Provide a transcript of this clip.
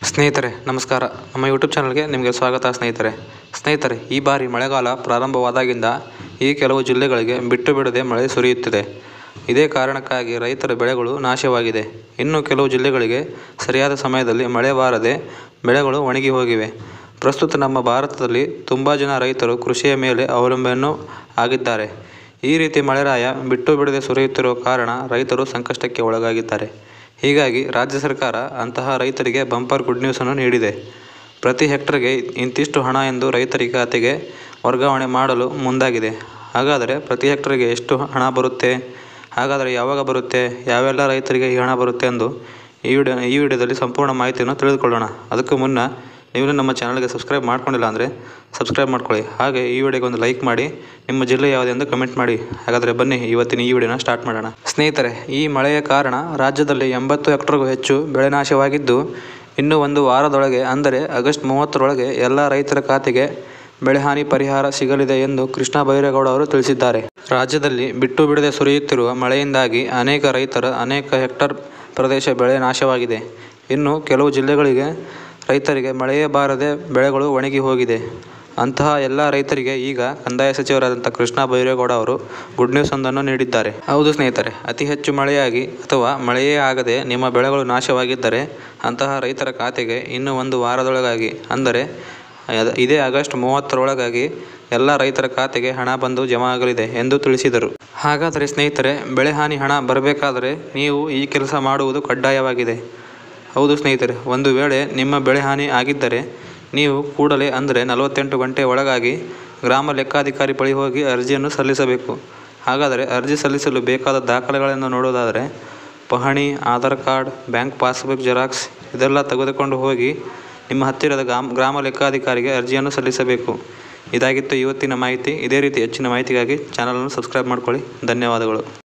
ಸ್ನೇಹಿತರೆ ನಮಸ್ಕಾರ ನಮ್ಮ ಯೂಟ್ಯೂಬ್ ಚಾನಲ್ಗೆ ನಿಮಗೆ ಸ್ವಾಗತ ಸ್ನೇಹಿತರೆ ಸ್ನೇಹಿತರೆ ಈ ಬಾರಿ ಮಳೆಗಾಲ ಪ್ರಾರಂಭವಾದಾಗಿಂದ ಈ ಕೆಲವು ಜಿಲ್ಲೆಗಳಿಗೆ ಬಿಟ್ಟು ಬಿಡದೆ ಮಳೆ ಸುರಿಯುತ್ತಿದೆ ಇದೇ ಕಾರಣಕ್ಕಾಗಿ ರೈತರ ಬೆಳೆಗಳು ನಾಶವಾಗಿದೆ ಇನ್ನು ಕೆಲವು ಜಿಲ್ಲೆಗಳಿಗೆ ಸರಿಯಾದ ಸಮಯದಲ್ಲಿ ಮಳೆ ಬಾರದೆ ಬೆಳೆಗಳು ಒಣಗಿ ಹೋಗಿವೆ ಪ್ರಸ್ತುತ ನಮ್ಮ ಭಾರತದಲ್ಲಿ ತುಂಬ ಜನ ರೈತರು ಕೃಷಿಯ ಮೇಲೆ ಅವಲಂಬನೆಯನ್ನು ಆಗಿದ್ದಾರೆ ಈ ರೀತಿ ಮಳೆರಾಯ ಬಿಟ್ಟು ಬಿಡದೆ ಸುರಿಯುತ್ತಿರುವ ಕಾರಣ ರೈತರು ಸಂಕಷ್ಟಕ್ಕೆ ಒಳಗಾಗಿದ್ದಾರೆ ಹೀಗಾಗಿ ರಾಜ್ಯ ಸರ್ಕಾರ ಅಂತಹ ರೈತರಿಗೆ ಬಂಪರ್ ಗುಡ್ ನ್ಯೂಸನ್ನು ನೀಡಿದೆ ಪ್ರತಿ ಹೆಕ್ಟರ್ಗೆ ಇಂತಿಷ್ಟು ಹಣ ಎಂದು ರೈತರಿಗೆ ಖಾತೆಗೆ ವರ್ಗಾವಣೆ ಮಾಡಲು ಮುಂದಾಗಿದೆ ಹಾಗಾದರೆ ಪ್ರತಿ ಹೆಕ್ಟರ್ಗೆ ಎಷ್ಟು ಹಣ ಬರುತ್ತೆ ಹಾಗಾದರೆ ಯಾವಾಗ ಬರುತ್ತೆ ಯಾವೆಲ್ಲ ರೈತರಿಗೆ ಈ ಹಣ ಬರುತ್ತೆ ಎಂದು ಈ ವಿಡಿಯೋ ಈ ವಿಡಿಯೋದಲ್ಲಿ ಸಂಪೂರ್ಣ ಮಾಹಿತಿಯನ್ನು ತಿಳಿದುಕೊಳ್ಳೋಣ ಅದಕ್ಕೂ ಮುನ್ನ ನೀವು ನಮ್ಮ ಚಾನಲ್ಗೆ ಸಬ್ಸ್ಕ್ರೈಬ್ ಮಾಡ್ಕೊಂಡಿಲ್ಲ ಅಂದರೆ ಸಬ್ಸ್ಕ್ರೈಬ್ ಮಾಡ್ಕೊಳ್ಳಿ ಹಾಗೆ ಈ ವಿಡಿಯೋಗೆ ಒಂದು ಲೈಕ್ ಮಾಡಿ ನಿಮ್ಮ ಜಿಲ್ಲೆ ಯಾವುದು ಎಂದು ಕಮೆಂಟ್ ಮಾಡಿ ಹಾಗಾದರೆ ಬನ್ನಿ ಇವತ್ತಿನ ಈ ವಿಡಿಯೋನ ಸ್ಟಾರ್ಟ್ ಮಾಡೋಣ ಸ್ನೇಹಿತರೆ ಈ ಮಳೆಯ ಕಾರಣ ರಾಜ್ಯದಲ್ಲಿ ಎಂಬತ್ತು ಹೆಕ್ಟರ್ಗೂ ಹೆಚ್ಚು ಬೆಳೆ ನಾಶವಾಗಿದ್ದು ಇನ್ನು ಒಂದು ವಾರದೊಳಗೆ ಅಂದರೆ ಆಗಸ್ಟ್ ಮೂವತ್ತರೊಳಗೆ ಎಲ್ಲ ರೈತರ ಖಾತೆಗೆ ಬೆಳೆಹಾನಿ ಪರಿಹಾರ ಸಿಗಲಿದೆ ಎಂದು ಕೃಷ್ಣ ಬೈರೇಗೌಡ ಅವರು ತಿಳಿಸಿದ್ದಾರೆ ರಾಜ್ಯದಲ್ಲಿ ಬಿಟ್ಟು ಬಿಡದೆ ಸುರಿಯುತ್ತಿರುವ ಮಳೆಯಿಂದಾಗಿ ಅನೇಕ ರೈತರ ಅನೇಕ ಹೆಕ್ಟರ್ ಪ್ರದೇಶ ಬೆಳೆ ನಾಶವಾಗಿದೆ ಇನ್ನು ಕೆಲವು ಜಿಲ್ಲೆಗಳಿಗೆ ರೈತರಿಗೆ ಮಳೆಯೇ ಬಾರದೆ ಬೆಳೆಗಳು ಒಣಗಿ ಹೋಗಿದೆ ಅಂತಹ ಎಲ್ಲ ರೈತರಿಗೆ ಈಗ ಕಂದಾಯ ಸಚಿವರಾದಂಥ ಕೃಷ್ಣ ಬೈರೇಗೌಡ ಅವರು ಗುಡ್ ನ್ಯೂಸ್ ಒಂದನ್ನು ನೀಡಿದ್ದಾರೆ ಹೌದು ಸ್ನೇಹಿತರೆ ಅತಿ ಹೆಚ್ಚು ಮಳೆಯಾಗಿ ಅಥವಾ ಮಳೆಯೇ ಆಗದೆ ನಿಮ್ಮ ಬೆಳೆಗಳು ನಾಶವಾಗಿದ್ದರೆ ಅಂತಹ ರೈತರ ಖಾತೆಗೆ ಇನ್ನು ಒಂದು ವಾರದೊಳಗಾಗಿ ಅಂದರೆ ಅದ- ಇದೇ ಆಗಸ್ಟ್ ಮೂವತ್ತರೊಳಗಾಗಿ ಎಲ್ಲ ರೈತರ ಖಾತೆಗೆ ಹಣ ಬಂದು ಜಮಾ ಆಗಲಿದೆ ಎಂದು ತಿಳಿಸಿದರು ಹಾಗಾದರೆ ಸ್ನೇಹಿತರೆ ಬೆಳೆ ಹಾನಿ ಹಣ ಬರಬೇಕಾದರೆ ನೀವು ಈ ಕೆಲಸ ಮಾಡುವುದು ಕಡ್ಡಾಯವಾಗಿದೆ ಹೌದು ಸ್ನೇಹಿತರೆ ಒಂದು ವೇಳೆ ನಿಮ್ಮ ಬೆಳೆ ಹಾನಿ ಆಗಿದ್ದರೆ ನೀವು ಕೂಡಲೇ ಅಂದರೆ ನಲವತ್ತೆಂಟು ಗಂಟೆ ಒಳಗಾಗಿ ಗ್ರಾಮ ಲೆಕ್ಕಾಧಿಕಾರಿ ಬಳಿ ಹೋಗಿ ಅರ್ಜಿಯನ್ನು ಸಲ್ಲಿಸಬೇಕು ಹಾಗಾದರೆ ಅರ್ಜಿ ಸಲ್ಲಿಸಲು ಬೇಕಾದ ದಾಖಲೆಗಳನ್ನು ನೋಡೋದಾದರೆ pahani Aadhaar card bank passbook xerox ಇದೆಲ್ಲ ತೆಗೆದುಕೊಂಡು ಹೋಗಿ ನಿಮ್ಮ ಹತ್ತಿರದ ಗ್ರಾಮ ಗ್ರಾಮ ಲೆಕ್ಕಾಧಿಕಾರಿಗೆ ಅರ್ಜಿಯನ್ನು ಸಲ್ಲಿಸಬೇಕು ಇದಾಗಿತ್ತು ಇವತ್ತಿನ ಮಾಹಿತಿ ಇದೇ ರೀತಿ ಹೆಚ್ಚಿನ ಮಾಹಿತಿಗಾಗಿ ಚಾನಲನ್ನು ಸಬ್ಸ್ಕ್ರೈಬ್ ಮಾಡ್ಕೊಳ್ಳಿ ಧನ್ಯವಾದಗಳು